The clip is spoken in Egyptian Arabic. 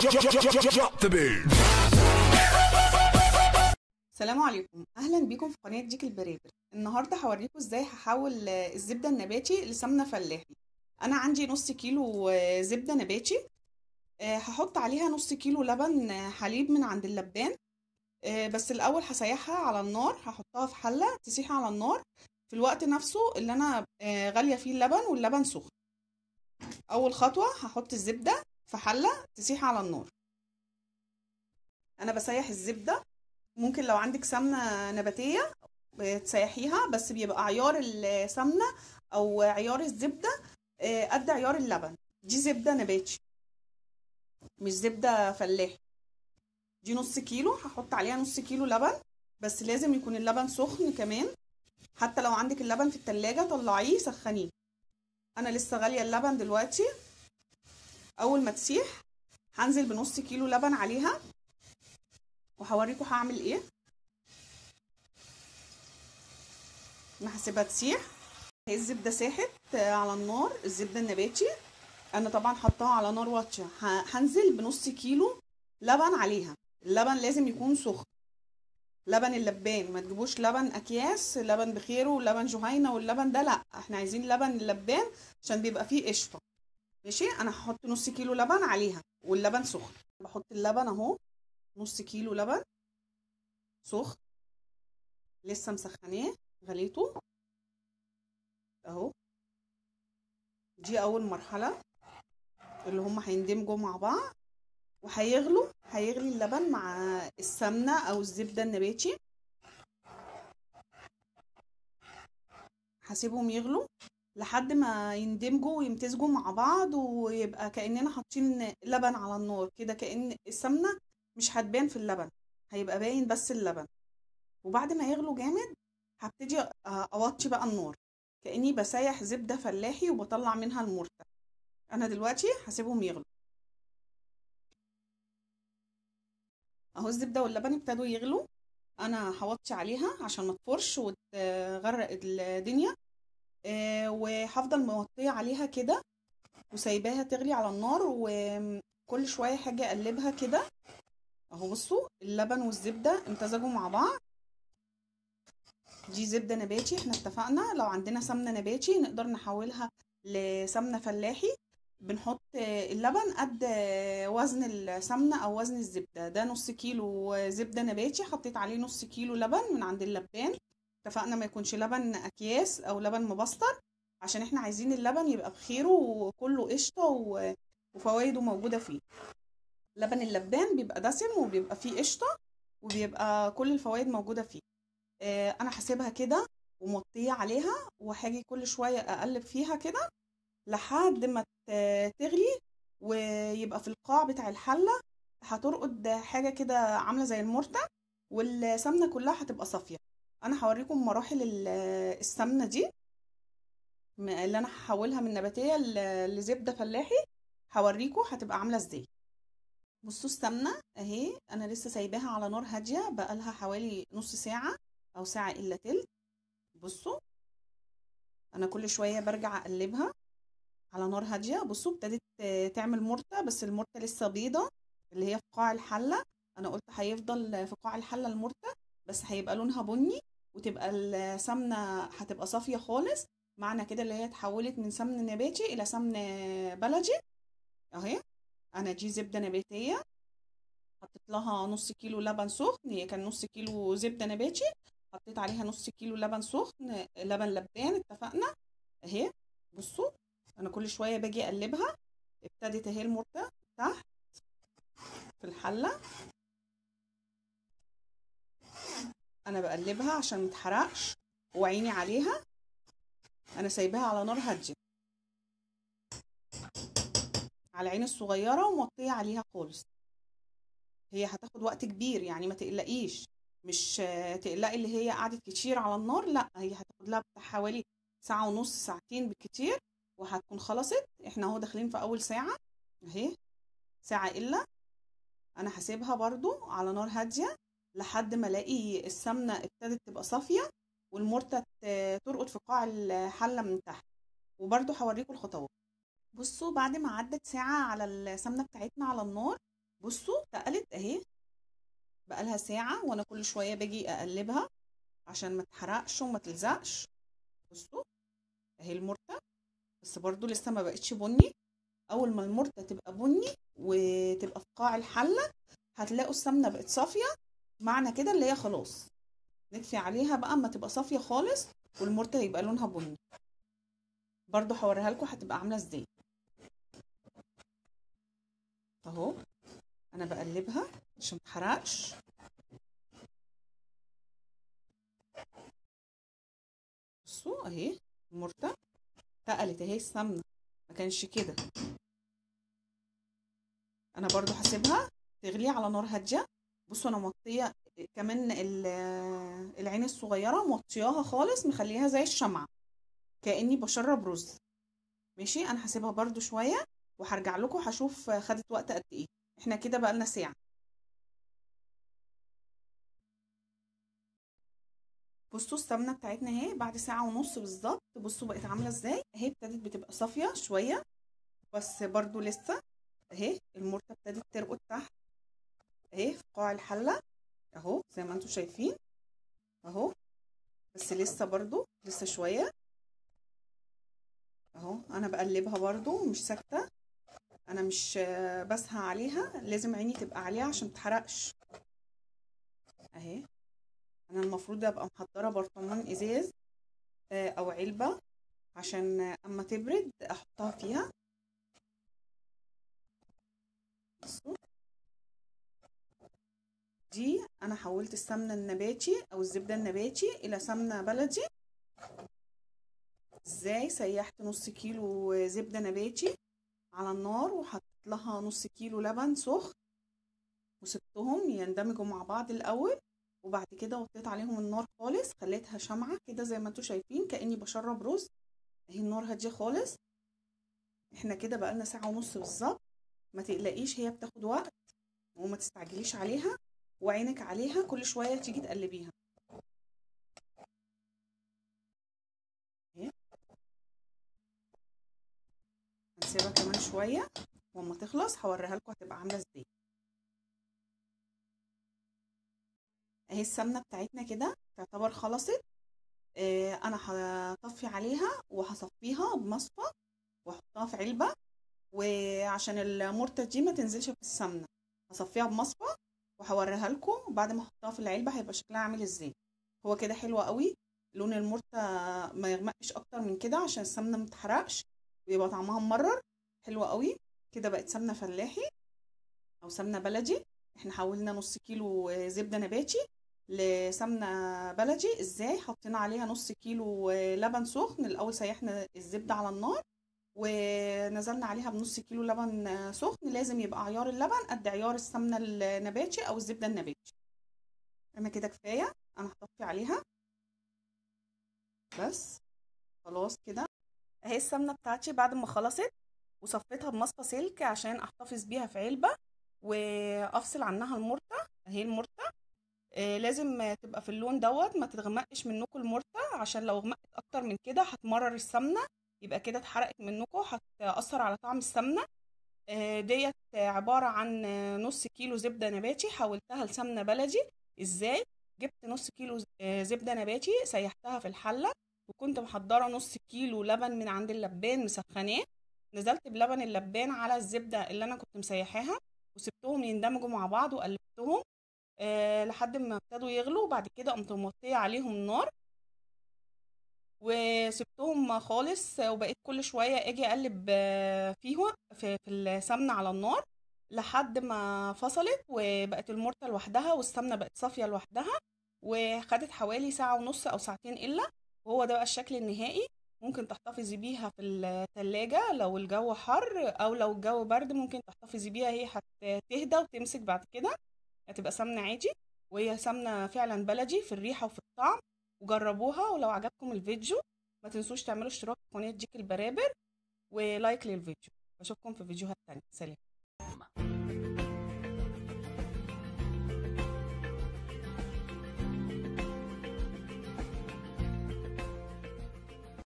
Drop the beat. السلام عليكم اهلا بيكم في قناه ديك البرابر النهارده هوريكم ازاي هحول آه، الزبده النباتي لسمنه فلاحي انا عندي نص كيلو آه، زبده نباتي آه، هحط عليها نص كيلو لبن آه، حليب من عند اللبان آه، بس الاول هسيحها على النار هحطها في حله تسيح على النار في الوقت نفسه اللي انا آه، غاليه فيه اللبن واللبن سخن اول خطوه هحط الزبده في حله تسيح على النار انا بسيح الزبده ممكن لو عندك سمنة نباتية تسيحيها بس بيبقى عيار السمنة أو عيار الزبدة آه، قد عيار اللبن دي زبدة نباتي مش زبدة فلاحي دي نص كيلو هحط عليها نص كيلو لبن بس لازم يكون اللبن سخن كمان حتى لو عندك اللبن في التلاجة طلعيه سخنيه أنا لسه غالية اللبن دلوقتي أول ما تسيح هنزل بنص كيلو لبن عليها وهوريكم هعمل ايه انا هسيبها تسيح هي الزبده ساحت على النار الزبده النباتي انا طبعا حطاها على نار واطيه ه- هنزل بنص كيلو لبن عليها اللبن لازم يكون سخن لبن اللبان ما تجيبوش لبن اكياس لبن بخيره ولبن جهينه واللبن ده لا احنا عايزين لبن اللبان عشان بيبقى فيه قشطه ماشي انا هحط نص كيلو لبن عليها واللبن سخن بحط اللبن اهو نص كيلو لبن سخن لسه مسخناه غليته اهو دي اول مرحله اللي هم هيندمجوا مع بعض وهيغلوا هيغلي اللبن مع السمنه او الزبده النباتي هسيبهم يغلوا لحد ما يندمجوا ويمتزجوا مع بعض ويبقى كاننا حاطين لبن على النار كده كأن السمنه مش هتبان في اللبن هيبقى باين بس اللبن وبعد ما يغلوا جامد هبتدي أ- اوطي بقى النار كاني بسيح زبده فلاحي وبطلع منها المرتة انا دلوقتي هسيبهم يغلوا اهو الزبده واللبن ابتدوا يغلوا انا هوطي عليها عشان ما تفرش وتغرق الدنيا آه، وهفضل موطيه عليها كده وسايباها تغلي على النار وكل شويه حاجه اقلبها كده اهو بصوا اللبن والزبده امتزجوا مع بعض دي زبده نباتي احنا اتفقنا لو عندنا سمنه نباتي نقدر نحولها لسمنه فلاحي بنحط اللبن قد وزن السمنه او وزن الزبده ده نص كيلو زبده نباتي حطيت عليه نص كيلو لبن من عند اللبان اتفقنا ما يكونش لبن اكياس او لبن مبستر عشان احنا عايزين اللبن يبقى بخيره وكله قشطه و- وفوائده موجوده فيه لبن اللبان بيبقى دسم وبيبقى فيه قشطه وبيبقى كل الفوائد موجوده فيه آه، انا هسيبها كده ومطيه عليها وهاجي كل شويه اقلب فيها كده لحد ما ت- تغلي ويبقى في القاع بتاع الحله هترقد حاجه كده عامله زي المرته والسمنه كلها هتبقى صافيه انا هوريكم مراحل ال- السمنه دي م- اللي انا هحولها من نباتيه ل- لزبده فلاحي هوريكم هتبقى عامله ازاي بصوا السمنه اهي انا لسه سايباها على نار هاديه بقالها حوالي نص ساعه او ساعه الا تلت بصوا انا كل شويه برجع اقلبها على نار هاديه بصوا ابتدت آه، تعمل مرته بس المرته لسه بيضه اللي هي في قاع الحله انا قلت هيفضل في قاع الحله المرته بس هيبقى لونها بني وتبقى السمنه هتبقى صافيه خالص معنى كده اللي هي اتحولت من سمن نباتي الى سمن بلدي اهي انا دي زبده نباتيه حطيت لها نص كيلو لبن سخن هي كان نص كيلو زبده نباتي حطيت عليها نص كيلو لبن سخن لبن لبان اتفقنا اهي بصوا انا كل شويه باجي اقلبها ابتدت اهي المرته تحت في الحله انا بقلبها عشان متحرقش وعيني عليها انا سايباها على نار هاديه على العين الصغيره وموطيه عليها خالص هي هتاخد وقت كبير يعني ما تقلقيش مش آه، تقلقي اللي هي قعدت كتير على النار لا هي هتاخد لها بتاع حوالي ساعة ونص ساعتين بالكتير وهتكون خلصت احنا اهو داخلين في اول ساعة اهي ساعة الا انا هسيبها برضو على نار هادية لحد ما الاقي السمنة ابتدت تبقى صافية والمرتة ت- ترقد في قاع الحلة من تحت وبرضو هوريكم الخطوات بصوا بعد ما عدت ساعة على السمنة بتاعتنا على النار بصوا تقلت اهي بقالها ساعة وانا كل شوية باجي اقلبها عشان ما تحرقش وما تلزقش بصوا اهي المرتة بس برضو لسه ما بقتش بني اول ما المرتة تبقى بني وتبقى في قاع الحلة هتلاقوا السمنة بقت صافية معنى كده اللي هي خلاص نكفي عليها بقى اما تبقى صافية خالص والمرتة يبقى لونها بني برضو هوريها لكم هتبقى عاملة ازاي اهو انا بقلبها عشان متحرقش بصوا اهي المرتة تقلت اهي السمنة ما كانش كده انا برضو هسيبها تغلي على نار هاديه بصوا انا موطيه كمان العين الصغيره موطياها خالص مخليها زي الشمعه كاني بشرب رز ماشي انا هسيبها برضو شويه وهرجع لكم هشوف خدت وقت قد ايه احنا كده بقالنا ساعه بصوا السمنه بتاعتنا اهي بعد ساعه ونص بالظبط بصوا بقت عامله ازاي اهي ابتدت بتبقى صافيه شويه بس برضو لسه اهي المرته ابتدت ترقد تحت اهي في قاع الحله اهو زي ما انتم شايفين اهو بس لسه برضو لسه شويه اهو انا بقلبها برضو مش ساكته انا مش بسهى عليها لازم عيني تبقى عليها عشان متحرقش اهي انا المفروض ابقى محضره برطمان ازاز او علبه عشان اما تبرد احطها فيها بصوا دي انا حولت السمنه النباتي او الزبده النباتي الى سمنه بلدي ازاي سيحت نص كيلو زبده نباتي على النار وحطيت لها نص كيلو لبن سخن وسبتهم يندمجوا مع بعض الاول وبعد كده وطيت عليهم النار خالص خليتها شمعه كده زي ما انتم شايفين كاني بشرب رز اهي النار هاديه خالص احنا كده بقالنا ساعه ونص بالظبط ما تقلقيش هي بتاخد وقت وما تستعجليش عليها وعينك عليها كل شويه تيجي تقلبيها هنسيبها كمان شويه واما تخلص هوريها لكم هتبقى عامله ازاي اهي السمنه بتاعتنا كده تعتبر خلصت آه انا هطفي عليها وهصفيها بمصفى واحطها في علبه وعشان المرتة دي ما تنزلش في السمنه هصفيها بمصفى وهوريها لكم بعد ما احطها في العلبه هيبقى شكلها عامل ازاي هو كده حلو قوي لون المرتة ما يغمقش اكتر من كده عشان السمنه ما تحرقش ويبقى طعمها ممرر حلوه قوي كده بقت سمنه فلاحي او سمنه بلدي احنا حولنا نص كيلو زبده نباتي لسمنه بلدي ازاي حطينا عليها نص كيلو لبن سخن الاول سيحنا الزبده على النار ونزلنا عليها بنص كيلو لبن سخن لازم يبقى عيار اللبن قد عيار السمنه النباتي او الزبده النباتي انا كده كفايه انا هطفي عليها بس خلاص كده اهي السمنه بتاعتي بعد ما خلصت وصفيتها بمصفى سلك عشان احتفظ بيها في علبه وافصل عنها المرته اهي المرته آه لازم تبقى في اللون دوت ما تتغمقش منكم المرته عشان لو غمقت اكتر من كده هتمرر السمنه يبقى كده اتحرقت منكم هتاثر على طعم السمنه آه ديت عباره عن نص كيلو زبده نباتي حولتها لسمنه بلدي ازاي جبت نص كيلو زبده نباتي سيحتها في الحله وكنت محضره نص كيلو لبن من عند اللبان مسخناه نزلت بلبن اللبان على الزبده اللي انا كنت مسيحاها وسبتهم يندمجوا مع بعض وقلبتهم أه لحد ما ابتدوا يغلوا وبعد كده قمت موطيه عليهم النار وسبتهم خالص وبقيت كل شويه اجي اقلب فيهم في, في السمنه على النار لحد ما فصلت وبقت المرته لوحدها والسمنه بقت صافيه لوحدها وخدت حوالي ساعه ونص او ساعتين الا وهو ده بقى الشكل النهائي ممكن تحتفظي بيها في التلاجة لو الجو حر او لو الجو برد ممكن تحتفظي بيها هي هتهدى وتمسك بعد كده هتبقى سمنة عادي وهي سمنة فعلا بلدي في الريحة وفي الطعم وجربوها ولو عجبكم الفيديو ما تنسوش تعملوا اشتراك في قناة ديك البرابر ولايك للفيديو بشوفكم في فيديوهات تانية سلام